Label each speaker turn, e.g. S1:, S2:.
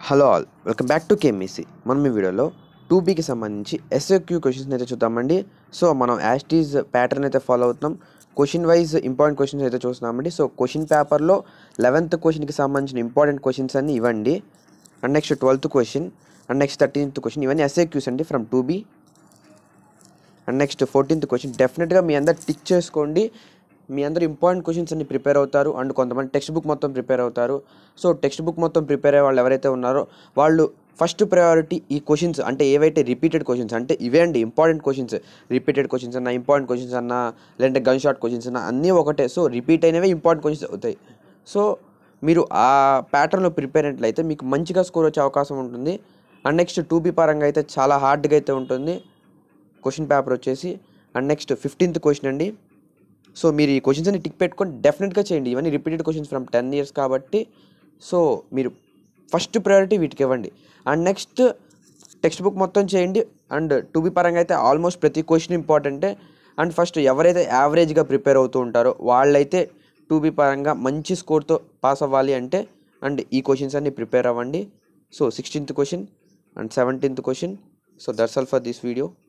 S1: hello all welcome back to KMEC మనం ఈ వీడియోలో టూ బీకి సంబంధించి ఎస్ఏక్యూ క్వశ్చన్స్ అయితే చూద్దామండి సో మనం యాస్టీజ్ ప్యాటర్న్ అయితే ఫాలో అవుతున్నాం క్వశ్చన్ వైజ్ ఇంపార్టెంట్ క్వశ్చన్స్ అయితే చూస్తున్నామండి సో క్వశ్చన్ పేపర్లో లెవెన్త్ క్వశ్చన్కి సంబంధించిన ఇంపార్టెంట్ క్వశ్చన్స్ అన్ని ఇవ్వండి and next twelfth question and next thirteenth question ఇవన్నీ ఎస్ఏక్యూస్ అండి from two B and next fourteenth question డెఫినెట్గా మీ అందరు టిక్ చేసుకోండి మీ అందరు ఇంపార్టెంట్ క్వశ్చన్స్ అన్ని ప్రిపేర్ అవుతారు అండ్ కొంతమంది టెక్స్ట్ బుక్ మొత్తం ప్రిపేర్ అవుతారు సో టెక్స్ట్ బుక్ మొత్తం ప్రిపేర్ అయ్యే వాళ్ళు ఎవరైతే ఉన్నారో వాళ్ళు ఫస్ట్ ప్రయారిటీ ఈ క్వశ్చన్స్ అంటే ఏవైతే రిపీటెడ్ క్వశ్చన్స్ అంటే ఇవే అండి ఇంపార్టెంట్ క్వశ్చన్స్ రిపీటెడ్ క్వశ్చన్స్ అన్న ఇంపార్టెంట్ క్వశ్చన్స్ అన్న లేదంటే గన్ షాట్ క్వశ్చన్స్ అన్న అన్నీ ఒకటే సో రిపీట్ అయినవే ఇంపార్టెంట్ క్వశ్చన్స్ అవుతాయి సో మీరు ఆ ప్యాటర్న్లో ప్రిపేర్ అయినట్లయితే మీకు మంచిగా స్కోర్ వచ్చే అవకాశం ఉంటుంది అండ్ నెక్స్ట్ టూ బీ పరంగా అయితే చాలా హార్డ్గా అయితే ఉంటుంది క్వశ్చన్ పేపర్ వచ్చేసి అండ్ నెక్స్ట్ ఫిఫ్టీన్త్ క్వశ్చన్ అండి సో మీరు ఈ క్వశ్చన్స్ అన్ని టిక్ పెట్టుకొని డెఫినెట్గా చేయండి ఇవన్నీ repeated questions from ten years కాబట్టి సో మీరు ఫస్ట్ ప్రయారిటీ వీటికి ఇవ్వండి అండ్ నెక్స్ట్ టెక్స్ట్ బుక్ మొత్తం చేయండి అండ్ టూ బీ పరంగా అయితే ఆల్మోస్ట్ ప్రతి క్వశ్చన్ ఇంపార్టెంటే అండ్ ఫస్ట్ ఎవరైతే యావరేజ్గా ప్రిపేర్ అవుతూ ఉంటారో వాళ్ళైతే టూ బీ పరంగా మంచి స్కోర్తో పాస్ అవ్వాలి అంటే అండ్ ఈ క్వశ్చన్స్ అన్ని ప్రిపేర్ అవ్వండి so sixteenth question and seventeenth question so that's all for this video